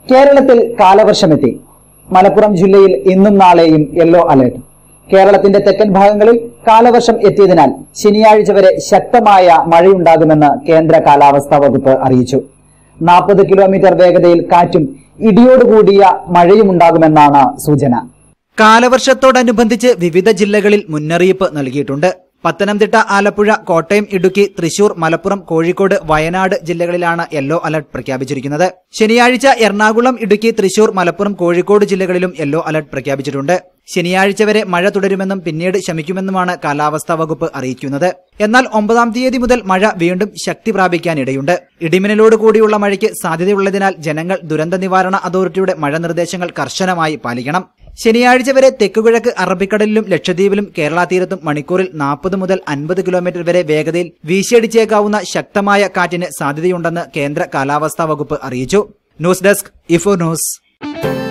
കേരളത്തിൽ കാലവർഷമെത്തി മലപ്പുറം ജില്ലയിൽ ഇന്നും നാളെയും യെല്ലോ അലേർട്ട് കേരളത്തിന്റെ തെക്കൻ ഭാഗങ്ങളിൽ കാലവർഷം എത്തിയതിനാൽ ശനിയാഴ്ച വരെ ശക്തമായ മഴയുണ്ടാകുമെന്ന് കേന്ദ്ര കാലാവസ്ഥാ വകുപ്പ് അറിയിച്ചു നാൽപ്പത് കിലോമീറ്റർ വേഗതയിൽ കാറ്റും ഇടിയോടുകൂടിയ മഴയുമുണ്ടാകുമെന്നാണ് സൂചന കാലവർഷത്തോടനുബന്ധിച്ച് വിവിധ ജില്ലകളിൽ മുന്നറിയിപ്പ് നൽകിയിട്ടുണ്ട് പത്തനംതിട്ട ആലപ്പുഴ കോട്ടയം ഇടുക്കി തൃശൂർ മലപ്പുറം കോഴിക്കോട് വയനാട് ജില്ലകളിലാണ് യെല്ലോ അലർട്ട് പ്രഖ്യാപിച്ചിരിക്കുന്നത് ശനിയാഴ്ച എറണാകുളം ഇടുക്കി തൃശൂർ മലപ്പുറം കോഴിക്കോട് ജില്ലകളിലും യെല്ലോ അലർട്ട് പ്രഖ്യാപിച്ചിട്ടുണ്ട് ശനിയാഴ്ച വരെ മഴ തുടരുമെന്നും പിന്നീട് ശമിക്കുമെന്നുമാണ് കാലാവസ്ഥാ വകുപ്പ് അറിയിക്കുന്നത് എന്നാൽ ഒമ്പതാം തീയതി മുതൽ മഴ വീണ്ടും ശക്തി പ്രാപിക്കാനിടയുണ്ട് ഇടിമിന്നലോട് കൂടിയുള്ള മഴയ്ക്ക് സാധ്യതയുള്ളതിനാൽ ജനങ്ങൾ ദുരന്ത നിവാരണ അതോറിറ്റിയുടെ മഴ നിർദ്ദേശങ്ങൾ കർശനമായി പാലിക്കണം ശനിയാഴ്ച വരെ തെക്കുകിഴക്ക് അറബിക്കടലിലും ലക്ഷദ്വീപിലും കേരള തീരത്തും മണിക്കൂറിൽ നാൽപ്പത് മുതൽ അൻപത് കിലോമീറ്റർ വരെ വേഗതയിൽ വീശിയടിച്ചേക്കാവുന്ന ശക്തമായ കാറ്റിന് സാധ്യതയുണ്ടെന്ന് കേന്ദ്ര കാലാവസ്ഥാ വകുപ്പ് അറിയിച്ചു ന്യൂസ് ഡെസ്ക് ഇഫോ ന്യൂസ്